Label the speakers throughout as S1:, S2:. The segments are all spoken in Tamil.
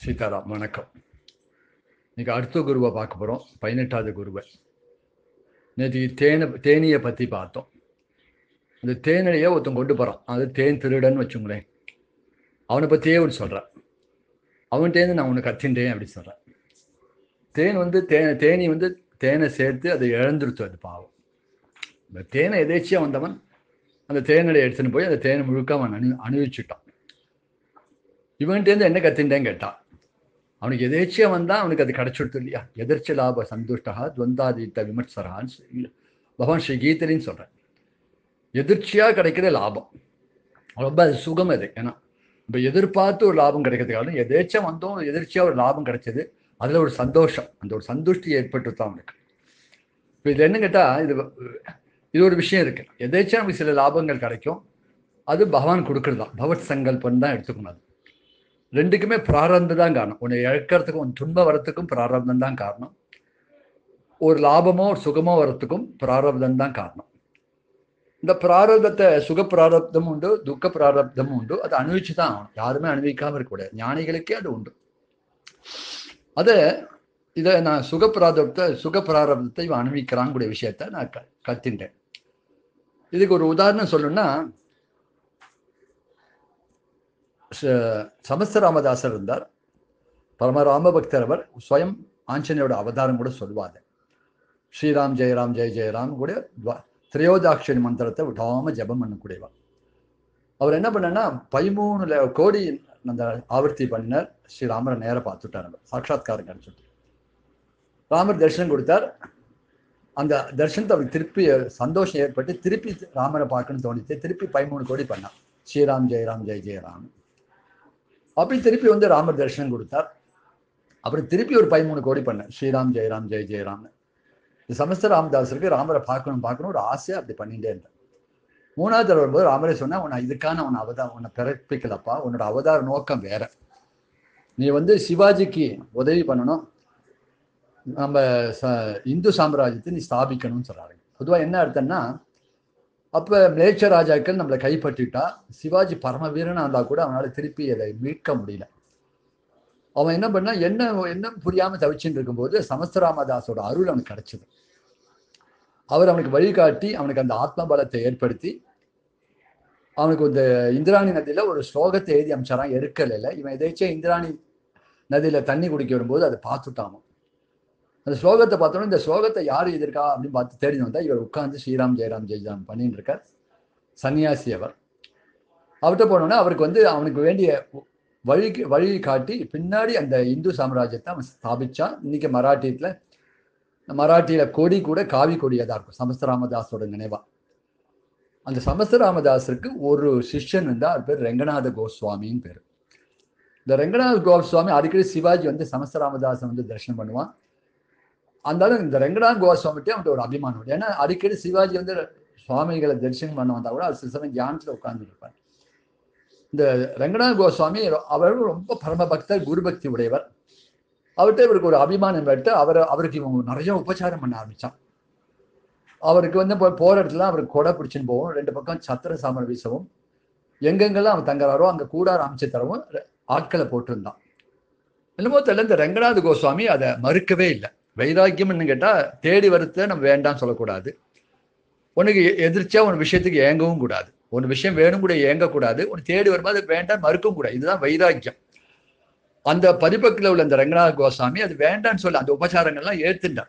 S1: சீதாராம் வணக்கம் இன்னைக்கு அடுத்த குருவை பார்க்க போகிறோம் பதினெட்டாவது குருவை நேற்று தேனை தேனியை பற்றி பார்த்தோம் அந்த தேனிலையே ஒருத்தன் கொண்டு போகிறான் அது தேன் திருடன் வச்சுங்களேன் அவனை பற்றியே ஒன்று சொல்கிறான் அவன்கிட்டேருந்து நான் உன்னை கத்தின்றேன் அப்படி சொல்கிறேன் தேன் வந்து தே தேனி வந்து தேனை சேர்த்து அதை இழந்துருத்து அது பாவம் இந்த தேனை எதேச்சியாக வந்தவன் அந்த தேனிலை எடுத்துன்னு போய் அந்த தேனை முழுக்க அவன் அனு அனுபவிச்சுட்டான் இவன்கிட்டேருந்து என்ன கத்தின்றேன்னு கேட்டான் அவனுக்கு எதேச்சியா வந்தா அவனுக்கு அது கிடைச்சிடுது இல்லையா எதிர்ச்சி லாப சந்துஷ்டா துவந்தாதித்த விமர்சரான்னு பகவான் ஸ்ரீ கீதையின்னு சொல்றேன் எதிர்ச்சியா கிடைக்கிற லாபம் ரொம்ப அது சுகம் அது ஏன்னா இப்போ எதிர்பார்த்து ஒரு லாபம் கிடைக்கிறதுக்காக எதேச்சா வந்தோம் எதிர்ச்சியா ஒரு லாபம் கிடைச்சது அதுல ஒரு சந்தோஷம் அந்த ஒரு சந்துஷ்டி ஏற்பட்டு தான் அவனுக்கு இப்போ இது என்ன கேட்டா இது இது ஒரு விஷயம் இருக்கு எதேச்சா நமக்கு சில லாபங்கள் கிடைக்கும் அது பகவான் கொடுக்கறது தான் பகவத் சங்கல்பம் தான் எடுத்துக்கணும் அது ரெண்டுக்குமே பிராரந்தம் தான் காரணம் உன்னை இழக்கிறதுக்கும் உன் துன்பம் வரத்துக்கும் பிராரப்தம் தான் காரணம் ஒரு லாபமோ ஒரு சுகமோ வரத்துக்கும் பிராரப்தம் தான் காரணம் இந்த பிராரப்தத்தை சுக பிராரப்தமும் உண்டு துக்க பிராரப்தமும் உண்டு அதை அனுபவிச்சு தான் ஆகணும் யாருமே அனுபவிக்காம இருக்கக்கூடாது ஞானிகளுக்கே அது உண்டு அதை இதை நான் சுக பிராரப்த சுக பிராரப்தத்தை இவன் அனுபவிக்கிறாங்கக்கூடிய விஷயத்த நான் க கத்தின்றேன் இதுக்கு ஒரு உதாரணம் சொல்லணும்னா சமஸ்தராமதாசர் இருந்தார் பரமராம பக்தர் அவர் ஸ்வயம் ஆஞ்சனையோட அவதாரம் கூட சொல்லுவாங்க ஸ்ரீராம் ஜெயராம் ஜெய ஜெயராம் கூட திரையோதாட்சரி மந்திரத்தை விடாம ஜபம் பண்ணக்கூடியவா அவர் என்ன பண்ணனா பதிமூணுல கோடி அந்த ஆவர்த்தி பண்ணார் ஸ்ரீராமரை நேர பார்த்துட்டார் அவர் சாட்சாத்காரம் கிடைச்சிட்டு ராமர் தரிசனம் கொடுத்தார் அந்த தரிசனத்தை அவருக்கு திருப்பி சந்தோஷம் ஏற்பட்டு திருப்பி ராமரை பார்க்கணும்னு தோணிச்சு திருப்பி பதிமூணு கோடி பண்ணார் ஸ்ரீராம் ஜெயராம் ஜெய ஜெயராம் அப்படி திருப்பி வந்து ராமர் தரிசனம் கொடுத்தார் அப்புறம் திருப்பி ஒரு பதிமூணு கோடி பண்ணேன் ஸ்ரீராம் ஜெயராம் ஜெய ஜெயராம்னு இந்த சமஸ்த ராமதாசருக்கு ராமரை பார்க்கணும் பார்க்கணும் ஒரு ஆசையாக அப்படி பண்ணிட்டே இருந்தேன் மூணாவது தடவை வரும்போது ராமரே சொன்னா உன்னை இதுக்கான உன்னை அவதாரம் உன்னை பிறப்பிக்கலப்பா உன்னோட அவதார நோக்கம் வேற நீ வந்து சிவாஜிக்கு உதவி பண்ணணும் நம்ம ச இந்து சாம்ராஜ்யத்தை நீ ஸ்தாபிக்கணும்னு சொல்றாங்க பொதுவாக என்ன அர்த்தம்னா அப்போ மிலேச்ச ராஜாக்கள் நம்மளை கைப்பற்றிட்டா சிவாஜி பரம வீரனாக இருந்தால் கூட அவனால் திருப்பி அதை மீட்க முடியல அவன் என்ன பண்ணா என்ன என்ன புரியாமல் தவிச்சுட்டு இருக்கும்போது சமஸ்தராமதாஸோட அருள் அவனுக்கு கிடைச்சது அவர் அவனுக்கு வழிகாட்டி அவனுக்கு அந்த ஆத்ம பலத்தை ஏற்படுத்தி அவனுக்கு இந்த இந்திராணி நதியில் ஒரு ஸ்லோகத்தை எழுதி அமைச்சாரான் எருக்கலையில் இவன் எதாச்சும் இந்திராணி நதியில் தண்ணி குடிக்க வரும்போது அதை பார்த்துட்டானோ அந்த ஸ்லோகத்தை பார்த்தோன்னா இந்த ஸ்லோகத்தை யார் எதிர்க்கா அப்படின்னு பார்த்து தேடி வந்தா இவர் உட்காந்து ஸ்ரீராம் ஜெயராம் ஜெயராம் பண்ணிட்டு இருக்கார் சன்னியாசி அவர் அவர்கிட்ட போனோன்னா அவருக்கு வந்து அவனுக்கு வேண்டிய வழி வழி காட்டி பின்னாடி அந்த இந்து சாம்ராஜ்யத்தை அவன் ஸ்தாபிச்சான் இன்னைக்கு மராட்டியத்தில் மராட்டியில கொடி கூட காவி கொடியாக தான் இருக்கும் சமஸ்தராமதாஸோட நினைவா அந்த சமஸ்தராமதாஸருக்கு ஒரு சிஷ்யன் இருந்தால் அவர் பேர் ரெங்கநாத கோஸ்வாமின்னு பேர் இந்த ரெங்கநாத கோஸ்வாமி அடிக்கடி சிவாஜி வந்து சமஸ்தராமதாசன் வந்து தரிசனம் பண்ணுவான் அந்தாலும் இந்த ரெங்கநாத் கோஸ்வாமிட்டே அவன்கிட்ட ஒரு அபிமானம் ஏன்னா அடிக்கடி சிவாஜி வந்து சுவாமிகளை தரிசனம் பண்ண வந்தா கூட அது சில சமயம் தியானத்தில் உட்கார்ந்துருப்பார் இந்த ரெங்கநாத் கோஸ்வாமி அவர் ரொம்ப பரம பக்தர் குரு பக்தி உடையவர் அவர்கிட்ட இவருக்கு ஒரு அபிமானம் பெற்று அவர் அவருக்கு இவங்க நிறைய உபச்சாரம் பண்ண ஆரம்பிச்சான் அவருக்கு வந்து போற இடத்துல அவருக்கு கொடை பிடிச்சின்னு போவோம் ரெண்டு பக்கம் சத்திர சாமர் வீசவும் எங்கெங்கெல்லாம் அவன் தங்குறாரோ அங்கே கூடார அமைச்சு தரவும் ஆட்களை போட்டிருந்தான் என்னமோ தெரியல இந்த ரெங்கநாத் கோஸ்வாமி அதை மறுக்கவே இல்லை வைராக்கியம்னு கேட்டால் தேடி வரத்தை நம்ம வேண்டாம்னு சொல்லக்கூடாது உனக்கு எதிர்ச்சியா ஒரு விஷயத்துக்கு ஏங்கவும் கூடாது ஒரு விஷயம் வேணும் கூட ஏங்கக்கூடாது உனக்கு தேடி வரும்போது வேண்டாம் மறுக்கவும் கூடாது இதுதான் வைராக்கியம் அந்த பதிப்பக்கில் உள்ள அந்த ரங்கநாத கோசாமி அது வேண்டான்னு சொல்ல அந்த உபச்சாரங்கள்லாம் ஏற்றுட்டார்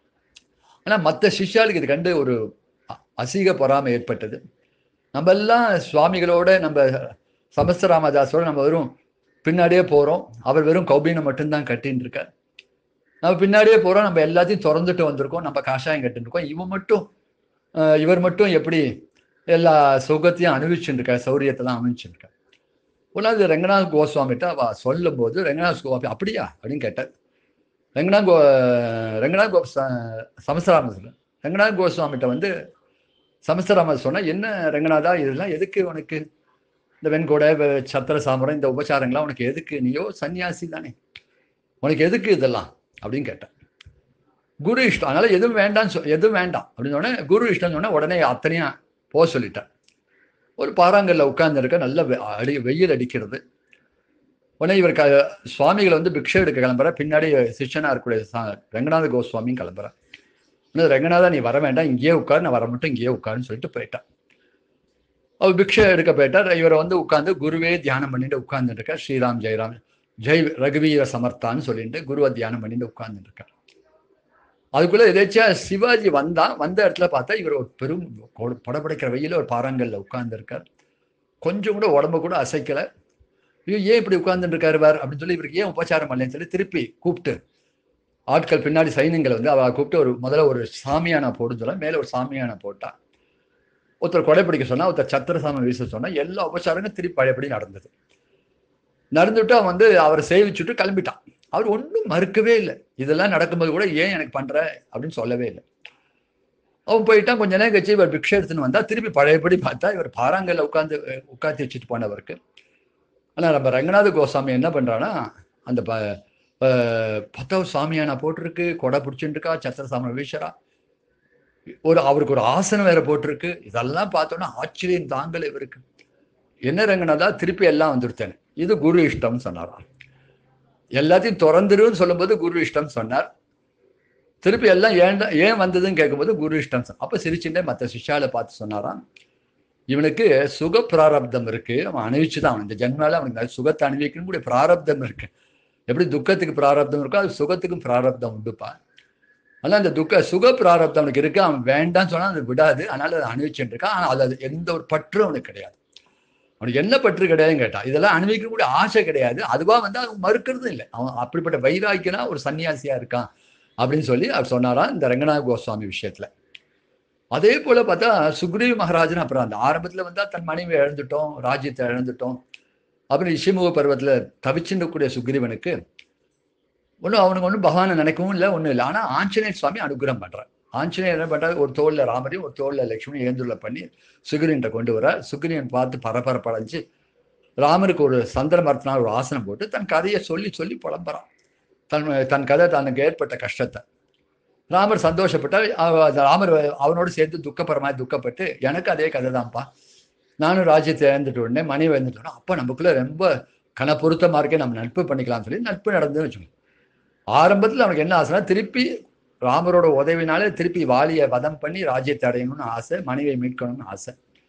S1: ஆனால் மற்ற சிஷ்யாளுக்கு இது கண்டு ஒரு அசீக பொறாமை ஏற்பட்டது நம்ம எல்லாம் சுவாமிகளோட நம்ம சமஸ்தராமதாஸோட நம்ம வெறும் பின்னாடியே போகிறோம் அவர் வெறும் கௌபீனம் மட்டும்தான் கட்டின்னு இருக்கார் நம்ம பின்னாடியே போகிறோம் நம்ம எல்லாத்தையும் திறந்துட்டு வந்திருக்கோம் நம்ம காஷாயம் கட்டுருக்கோம் இவன் மட்டும் இவர் மட்டும் எப்படி எல்லா சுகத்தையும் அனுபவிச்சுட்டு இருக்கார் சௌரியத்தெல்லாம் அனுபவிச்சுருக்கார் ஒன்றாவது ரெங்கநாத் கோஸ்வாமிட்ட அவ சொல்லும் போது ரெங்கநாத் கோஸ்வாமி அப்படியா அப்படின்னு கேட்டார் ரெங்கநாத் கோ ரெங்கநாத் கோ சமஸ்தராம ரெங்கநாத் கோஸ்வாமிட்ட வந்து சமஸ்தராம சொன்னால் என்ன ரெங்கநாதா இதெல்லாம் எதுக்கு உனக்கு இந்த வெண்கொடை சத்திர சாமரம் இந்த உபச்சாரங்கள்லாம் உனக்கு எதுக்கு நீயோ சன்னியாசி தானே உனக்கு எதுக்கு இதெல்லாம் அப்படின்னு கேட்டேன் குரு இஷ்டம் அதனால எதுவும் வேண்டாம்னு சொ எதுவும் வேண்டாம் அப்படின்னு சொன்னேன் குரு இஷ்டம்னு சொன்னேன் உடனே அத்தனையும் போக சொல்லிட்டேன் ஒரு பாறாங்கல்ல உட்கார்ந்துருக்க நல்ல அடி வெயில் அடிக்கிறது உடனே இவர் க சுவாமிகள் வந்து பிக்ஷை எடுக்க கிளம்புற பின்னாடி சிஷ்யனா இருக்கக்கூடிய சா- ரங்கநாத கோஸ்வாமியும் கிளம்புறான் இன்னும் ரங்கநாதா நீ வர வேண்டாம் இங்கேயே உட்காரு நான் வர மட்டும் இங்கேயே உட்காருன்னு சொல்லிட்டு போயிட்டான் அவர் பிக்ஷை எடுக்க போயிட்டார் இவரை வந்து உட்கார்ந்து குருவே தியானம் பண்ணிட்டு உட்கார்ந்துட்டு இருக்கார் ஸ்ரீராம் ஜெயராம் ஜெய் ரகுவீர சமர்த்தான்னு சொல்லிட்டு குருவை தியானம் பண்ணிட்டு உட்கார்ந்துட்டு இருக்கார் அதுக்குள்ள எதாச்சியா சிவாஜி வந்தா வந்த இடத்துல பார்த்தா இவர் ஒரு பெரும் கொடு- படபடைக்கிற வெயில ஒரு பாறாங்கல்ல உட்கார்ந்து இருக்கார் கொஞ்சம் கூட உடம்பு கூட அசைக்கல ஐயோ ஏன் இப்படி உட்கார்ந்துட்டு இருக்காரு வேறு அப்படின்னு சொல்லி இவருக்கு ஏன் உபச்சாரம் பண்ணலன்னு சொல்லி திருப்பி கூப்பிட்டு ஆட்கள் பின்னாடி சைன்யங்களை வந்து அவ கூப்பிட்டு ஒரு முதல்ல ஒரு சாமியானா போடுன்னு சொல்ல மேல ஒரு சாமியானா போட்டா ஒருத்தர் கொடை பிடிக்க சொன்னா ஒருத்தர் சத்திர சாமி வீச சொன்னா எல்லா உபச்சாரங்களும் திருப்பி பழையபடி நடந்தது நடந்துட்டு அவன் வந்து அவரை சேவிச்சுட்டு கிளம்பிட்டான் அவர் ஒன்றும் மறுக்கவே இல்லை இதெல்லாம் நடக்கும்போது கூட ஏன் எனக்கு பண்ற அப்படின்னு சொல்லவே இல்லை அவன் போயிட்டான் கொஞ்ச நேரம் கழிச்சு இவர் பிக்ஷை எடுத்துன்னு வந்தா திருப்பி பழையபடி பார்த்தா இவர் பாறாங்கல்ல உட்காந்து உட்காந்து வச்சுட்டு போனவருக்கு ஆனா நம்ம ரங்கநாத கோசாமி என்ன பண்றான்னா அந்த ப ப- பத்தாவது சாமியானா போட்டிருக்கு கொடை பிடிச்சிட்டு இருக்கா சத்திர சாமி வீசரா ஒரு அவருக்கு ஒரு ஆசனம் வேற போட்டிருக்கு இதெல்லாம் பார்த்தோன்னா ஆச்சரியம் தாங்கல இவருக்கு என்ன ரங்கநாதா திருப்பி எல்லாம் வந்துருத்தேன் இது குரு இஷ்டம்னு சொன்னாராம் எல்லாத்தையும் திறந்துருன்னு சொல்லும்போது குரு இஷ்டம் சொன்னார் திருப்பி எல்லாம் ஏன் ஏன் வந்ததுன்னு கேட்கும்போது குரு இஷ்டம் சொன்னார். அப்ப சிரிச்சுட்டே மற்ற சிஷ்யால பார்த்து சொன்னாராம் இவனுக்கு சுக பிராரப்தம் இருக்கு அவன் அணிவிச்சுதான் அவன் இந்த ஜென்மால அவனுக்கு நல்ல சுகத்தை அணிவிக்கணும் கூட பிராரப்தம் இருக்கு எப்படி துக்கத்துக்கு பிராரப்தம் இருக்கோ அது சுகத்துக்கும் பிராரப்தம் உண்டுப்பா அதனால அந்த துக்க சுக பிராரப்தம் அவனுக்கு இருக்கு அவன் வேண்டாம்னு சொன்னா அது விடாது அதனால அதை அணிவிச்சுட்டு இருக்கான் ஆனா அது அது எந்த ஒரு பற்றும் அவனுக்கு கிடையாது அவனுக்கு என்ன பற்று கிடையாதுன்னு கேட்டான் இதெல்லாம் அனுபவிக்க கூட ஆசை கிடையாது அதுவா வந்து அவன் மறுக்கிறதும் இல்லை அவன் அப்படிப்பட்ட வைராக்கியனா ஒரு சன்னியாசியா இருக்கான் அப்படின்னு சொல்லி அவர் சொன்னாராம் இந்த ரங்கநாத கோஸ்வாமி விஷயத்துல அதே போல பார்த்தா சுக்ரீவ மகாராஜன் அப்புறம் அந்த ஆரம்பத்துல வந்தா தன் மனைவி இழந்துட்டோம் ராஜ்யத்தை இழந்துட்டோம் அப்புறம் இஷிமுக பருவத்துல தவிச்சுட்டு கூடிய சுக்ரீவனுக்கு ஒன்றும் அவனுக்கு ஒன்றும் பகவானை நினைக்கவும் இல்லை ஒன்றும் இல்லை ஆனால் ஆஞ்சநேயர் சுவாமி அனுகிரகம் பண்றார் ஆஞ்சநேயர் என்ன பண்றாரு ஒரு தோல்ல ராமரையும் ஒரு தோல்ல லட்சுமி ஏந்துள்ள பண்ணி சுக்ரீவன்ட்ட கொண்டு வர சுக்ரீவன் பார்த்து பரபரப்படைஞ்சு ராமருக்கு ஒரு சந்திர மரத்தினால் ஒரு ஆசனம் போட்டு தன் கதையை சொல்லி சொல்லி புலம்புறான் தன் தன் கதை தனக்கு ஏற்பட்ட கஷ்டத்தை ராமர் சந்தோஷப்பட்டார் அவ- அந்த ராமர் அவனோடு சேர்ந்து துக்கப்பரமாய் துக்கப்பட்டு எனக்கு அதே கதை தான்ப்பா நானும் ராஜ்யத்தை இழந்துட்டு உடனே மனைவி இழந்துட்டு உடனே அப்போ நமக்குள்ள ரொம்ப கன பொருத்தமா இருக்கே நம்ம நட்பு பண்ணிக்கலாம்னு சொல்லி நட்பு நடந்துன்னு வச்சுக்கோங்க ஆரம்பத்தில் அவனுக்கு என்ன ஆசைனா திருப்பி ராமரோட உதவினாலே திருப்பி வாலியை வதம் பண்ணி ராஜ்யத்தை அடையணும்னு ஆசை மனைவியை மீட்கணும்னு ஆசை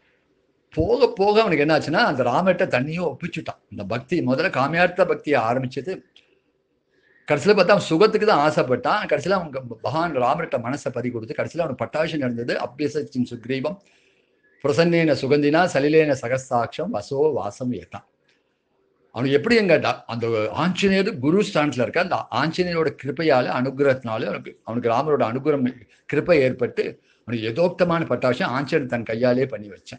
S1: போக போக அவனுக்கு என்ன ஆச்சுன்னா அந்த ராமர்கிட்ட தண்ணியும் ஒப்பிச்சுட்டான் இந்த பக்தி முதல்ல காமியார்த்த பக்தியை ஆரம்பிச்சது கடைசியில் பார்த்தா அவன் சுகத்துக்கு தான் ஆசைப்பட்டான் கடைசியில் அவங்க பகவான் ராமர்கிட்ட மனசை பறி கொடுத்து கடைசியில் அவனுக்கு பட்டாசம் நடந்தது அபியசின் சுக்ரீவம் பிரசன்னேன சுகந்தினா சலிலேன சகசாட்சம் வசோ வாசம் ஏத்தான் அவனுக்கு எப்படின்னு கேட்டா அந்த ஆஞ்சநேயர் குரு ஸ்தானத்துல இருக்க அந்த ஆஞ்சநேயரோட கிருப்பையால அனுகிரகத்தினால அவனுக்கு அவனுக்கு ராமரோட அனுகிரகம் கிருப்பை ஏற்பட்டு அவனுக்கு யதோக்தமான பட்டாசம் ஆஞ்சநேயர் தன் கையாலே பண்ணி வச்சான்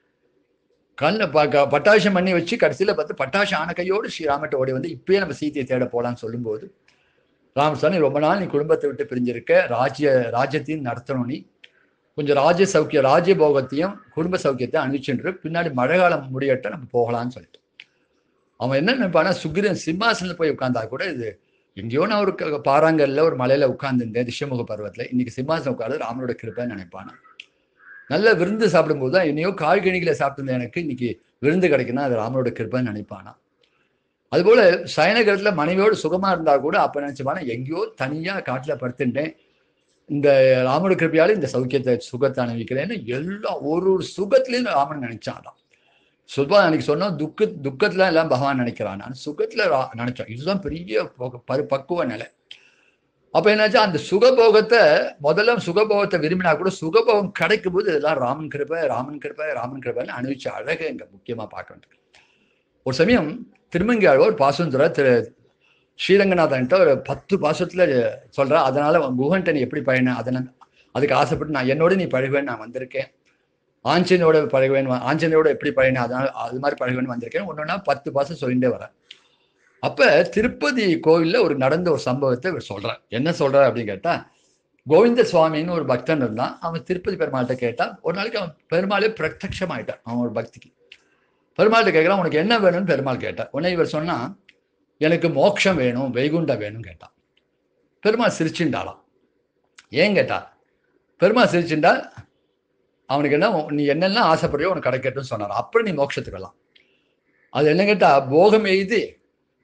S1: கல்ல ப- பட்டாசம் பண்ணி வச்சு கடைசியில பார்த்து பட்டாசம் ஆன கையோடு ஸ்ரீராமட்ட ஓடி வந்து இப்பயே நம்ம சீத்தையை தேட போலான்னு சொல்லும்போது ராமசாமி ரொம்ப நாள் நீ குடும்பத்தை விட்டு பிரிஞ்சிருக்க ராஜ்ய ராஜ்யத்தையும் நடத்தணும் நீ கொஞ்சம் ராஜ்ய சௌக்கிய ராஜ்ய போகத்தையும் குடும்ப சௌக்கியத்தை அனுப்பிச்சுட்டு பின்னாடி மழை காலம் முடியட்ட நம்ம போகலாம்னு சொல்லிட்டு அவன் என்ன நினைப்பானா சுக்கிரன் சிம்மாசனத்துல போய் உட்கார்ந்தா கூட இது எங்கேயோ நான் ஒரு க- பாறாங்கல்ல ஒரு மலையில உட்கார்ந்துருந்தேன் திஷ்யமுக பருவத்துல இன்னைக்கு சிம்மாசனம் உட்கார்ந்து ராமனோட கிருப்பைன்னு நினைப்பானா நல்ல விருந்து சாப்பிடும்போது தான் என்னையோ காய்கனிகளை சாப்பிட்டு எனக்கு இன்னைக்கு விருந்து கிடைக்குன்னா அது ராமனோட கிருப்பைன்னு நினைப்பானா அதுபோல சயனகரத்துல மனைவியோடு சுகமா இருந்தா கூட அப்ப நினைச்சுப்பானா எங்கேயோ தனியா காட்டுல படுத்துட்டேன் இந்த ராமனோட கிருப்பையால இந்த சௌக்கியத்தை சுகத்தை அனுபவிக்கிறேன்னு எல்லா ஒரு ஒரு சுகத்திலையும் ராமன் நினைச்சான் சுபா அன்னைக்கு சொன்னோம் துக்க துக்கத்துல எல்லாம் பகவான் நினைக்கிறான் நான் சுகத்துல ரா- நினைச்சோம் இதுதான் பெரிய போக- பரு பக்குவ நிலை அப்ப என்னாச்சு அந்த சுகபோகத்தை முதல்ல சுகபோகத்தை விரும்பினா கூட சுகபோகம் கிடைக்கும் போது இதெல்லாம் ராமன் கிருபை ராமன் கிருபை ராமன் கிருபைன்னு அனுபவிச்ச அழகை இங்க முக்கியமா பார்க்க வேண்டியது ஒரு சமயம் திருமங்கியாழ்வார் பாசுந்தர திரு ஸ்ரீரங்கநாதன்ட்ட ஒரு பத்து பாசத்துல சொல்ற அதனால குஹன்ட்ட நீ எப்படி பழகின அதனால அதுக்கு ஆசைப்பட்டு நான் என்னோட நீ பழகுவேன் நான் வந்திருக்கேன் ஆஞ்சனையோட பழகுவேன் வ- ஆஞ்சனையோட எப்படி பழகின அதனால அது மாதிரி பழகுவேன் வந்திருக்கேன் ஒன்னொன்னா பத்து பாசம் சொல்லிட்டே வரேன் அப்ப திருப்பதி கோவில்ல ஒரு நடந்த ஒரு சம்பவத்தை இவர் சொல்றார் என்ன சொல்றார் அப்படின்னு கேட்டா கோவிந்த சுவாமின்னு ஒரு பக்தன் இருந்தான் அவன் திருப்பதி பெருமாள்கிட்ட கேட்டான் ஒரு நாளைக்கு அவன் பெருமாளே பிரத்யட்சமாயிட்டான் அவன் ஒரு பக்திக்கு பெருமாள்கிட்ட கேட்கறான் உனக்கு என்ன வேணும்னு பெருமாள் கேட்டார் உடனே இவர் சொன்னா எனக்கு மோட்சம் வேணும் வைகுண்டம் வேணும்னு கேட்டான் பெருமாள் சிரிச்சுண்டாளாம் ஏன் கேட்டா பெருமாள் சிரிச்சுண்டா அவனுக்கு என்ன நீ என்னெல்லாம் ஆசைப்படுறியோ உனக்கு கிடைக்கட்டும்னு சொன்னார் அப்புறம் நீ மோட்சத்துக்கு வரலாம் அது என்ன கேட்டா போகம் எய்தி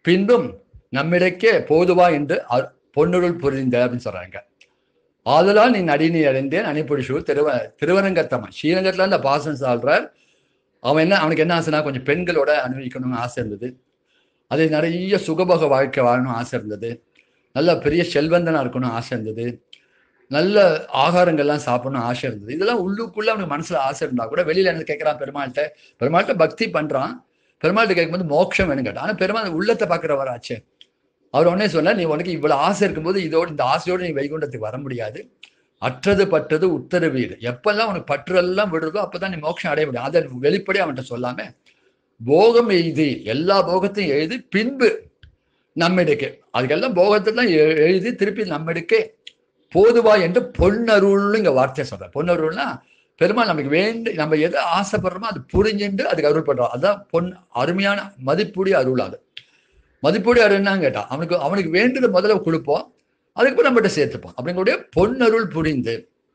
S1: பின்பும் நம்மிடைக்கே போதுவா என்று அ- பொன்னுருள் புரிந்த அப்படின்னு சொல்றாங்க ஆதலால் நீ நடினி அடைந்தேன் அணிப்பொடிஷு திருவ திருவரங்கத்தம்மன் ஸ்ரீரங்கத்துல அந்த பாசனம் சொல்றார் அவன் என்ன அவனுக்கு என்ன ஆசைனா கொஞ்சம் பெண்களோட அனுபவிக்கணும்னு ஆசை இருந்தது அது நிறைய சுகபோக வாழ்க்கை வாழணும் ஆசை இருந்தது நல்ல பெரிய செல்வந்தனா இருக்கணும் ஆசை இருந்தது நல்ல ஆகாரங்கள்லாம் சாப்பிடணும் ஆசை இருந்தது இதெல்லாம் உள்ளுக்குள்ள அவனுக்கு மனசுல ஆசை இருந்தா கூட வெளியில என்ன கேட்கறான் பெருமாள்கிட்ட பெருமாள்கிட்ட பக்தி பண்றான் பெருமாள்கிட்ட கேட்கும்போது மோட்சம் வேணும் கேட்டான் ஆனா பெருமாள் உள்ளத்தை பார்க்கிறவராச்சே அவர் உடனே சொன்னார் நீ உனக்கு இவ்வளவு ஆசை இருக்கும்போது இதோடு இந்த ஆசையோடு நீ வைகுண்டத்துக்கு வர முடியாது அற்றது பற்றது உத்தர வீடு எப்பெல்லாம் உனக்கு பற்றெல்லாம் விடுறதோ அப்பதான் நீ மோட்சம் அடைய முடியும் அதை வெளிப்படையா அவன்கிட்ட சொல்லாம போகம் எய்தி எல்லா போகத்தையும் எழுதி பின்பு நம்மிடைக்கே அதுக்கெல்லாம் போகத்தெல்லாம் எ- எழுதி திருப்பி நம்மிடைக்கே போதுவா என்று பொன்னருள்னு இங்க வார்த்தை சொல்றேன் பொன்னருள்னா பெருமாள் நமக்கு வேண்டு நம்ம எதை ஆசைப்படுறோமோ அது புரிஞ்சுண்டு அதுக்கு அருள் பண்றோம் அதான் பொன் அருமையான மதிப்புடி அருள் அது மதிப்புடி அருள்னான்னு கேட்டா அவனுக்கு அவனுக்கு வேண்டுத முதல்ல கொடுப்போம் அதுக்கப்புறம் நம்மகிட்ட சேர்த்துப்போம் அப்படிங்களுடைய பொன்னருள் புரிந்து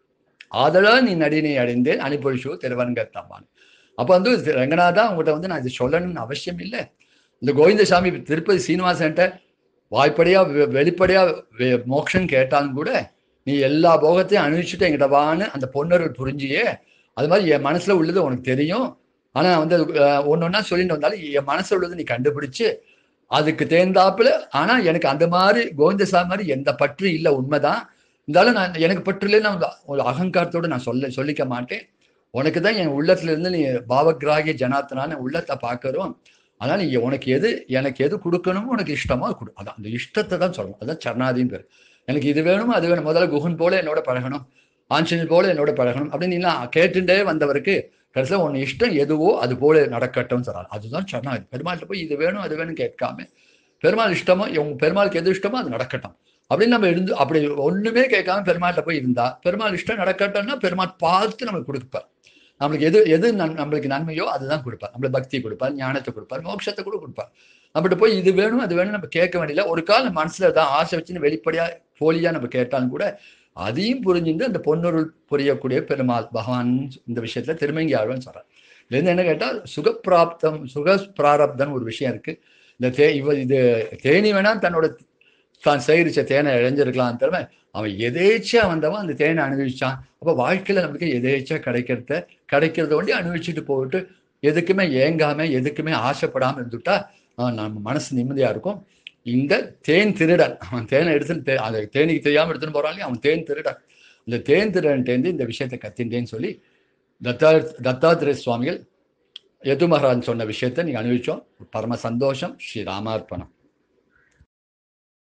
S1: ஆதலால் நீ நடினை அடைந்தேன் அனுப்பொழிஷு திருவரங்கத்தம்மான் அப்போ வந்து திரு ரங்கநாதா உங்கள்கிட்ட வந்து நான் இது சொல்லணும்னு அவசியம் இல்லை இந்த கோவிந்தசாமி திருப்பதி சீனிவாசன்ட்ட வாய்ப்படியா வெ- வெளிப்படையா வெ- மோட்சம் கேட்டாலும் கூட நீ எல்லா போகத்தையும் அனுபவிச்சுட்டு என்கிட்ட வான்னு அந்த பொன்னருள் புரிஞ்சியே அது மாதிரி என் மனசுல உள்ளது உனக்கு தெரியும் ஆனா வந்து ஒன்று ஒன்றா சொல்லிட்டு வந்தாலும் என் மனசுல உள்ளது நீ கண்டுபிடிச்சு அதுக்கு தேர்ந்தாப்புல ஆனா எனக்கு அந்த மாதிரி கோவிந்தசாமி மாதிரி எந்த பற்று இல்லை உண்மைதான் இருந்தாலும் நான் எனக்கு பற்று இல்லை நான் ஒரு அகங்காரத்தோட நான் சொல்ல சொல்லிக்க மாட்டேன் உனக்கு தான் என் உள்ளத்துல இருந்து நீ பாவகிராகி ஜனாத்தனான உள்ளத்தை பார்க்கறோம் அதனால நீ உனக்கு எது எனக்கு எது கொடுக்கணுமோ உனக்கு இஷ்டமோ அது கொடு அதான் அந்த இஷ்டத்தை தான் சொல்லணும் அதான் சரணாதின்னு பேர் எனக்கு இது வேணுமோ அது வேணும் முதல்ல குகன் போல என்னோட பழகணும் ஆஞ்சநேயர் போல என்னோட பழகணும் அப்படின்னு நீ கேட்டுட்டே வந்தவருக்கு கடைசியில் உன் இஷ்டம் எதுவோ அது போல நடக்கட்டும்னு சொல்றாரு அதுதான் சரணாகதி பெருமாள்கிட்ட போய் இது வேணும் அது வேணும் கேட்காம பெருமாள் இஷ்டமோ இவங்க பெருமாளுக்கு எது இஷ்டமோ அது நடக்கட்டும் அப்படின்னு நம்ம இருந்து அப்படி ஒண்ணுமே கேட்காம பெருமாள்கிட்ட போய் இருந்தா பெருமாள் இஷ்டம் நடக்கட்டும்னா பெருமாள் பார்த்து நமக்கு கொடுப்பார் நம்மளுக்கு எது எது நன் நம்மளுக்கு நன்மையோ அதுதான் கொடுப்பார் நம்மளுக்கு பக்தி கொடுப்பார் ஞானத்தை கொடுப்பார் மோட்சத்தை கூட கொடுப்பார் நம்மகிட்ட போய் இது வேணும் அது வேணும் நம்ம கேட்க வேண்டியல ஒரு கால் நம்ம மனசுல தான் ஆசை வச்சுன்னு வெளிப்படையா போலியா நம்ம கேட்டாலும் கூட அதையும் புரிஞ்சுட்டு அந்த பொன்னொருள் புரியக்கூடிய பெருமாள் பகவான் இந்த விஷயத்துல திருமங்கி ஆழ்வான்னு சொல்றார் இதுல இருந்து என்ன கேட்டா சுகப்பிராப்தம் சுக பிராரப்தம் ஒரு விஷயம் இருக்கு இந்த தே இவ இது தேனி வேணா தன்னோட தான் சேகரிச்ச தேனை இழைஞ்சிருக்கலாம் திறமை அவன் எதேச்சா வந்தவன் அந்த தேனை அனுபவிச்சான் அப்ப வாழ்க்கையில நமக்கு எதேச்சா கிடைக்கிறத கிடைக்கிறத ஒண்டி அனுபவிச்சுட்டு போட்டு எதுக்குமே ஏங்காம எதுக்குமே ஆசைப்படாம இருந்துட்டா ஆஹ் நம்ம மனசு நிம்மதியா இருக்கும் இந்த தேன் திருடன் அவன் தேனை எடுத்துன்னு தே அந்த தேனிக்கு தெரியாம எடுத்துன்னு போறான் இல்லையா அவன் தேன் திருடன் இந்த தேன் திருடன்ட்டேருந்து இந்த விஷயத்தை கத்தின்றேன்னு சொல்லி தத்தா தத்தாத்திரேய சுவாமிகள் யது மகாராஜ் சொன்ன விஷயத்தை நீங்க அனுபவிச்சோம் பரம சந்தோஷம் ஸ்ரீ ராமார்ப்பணம்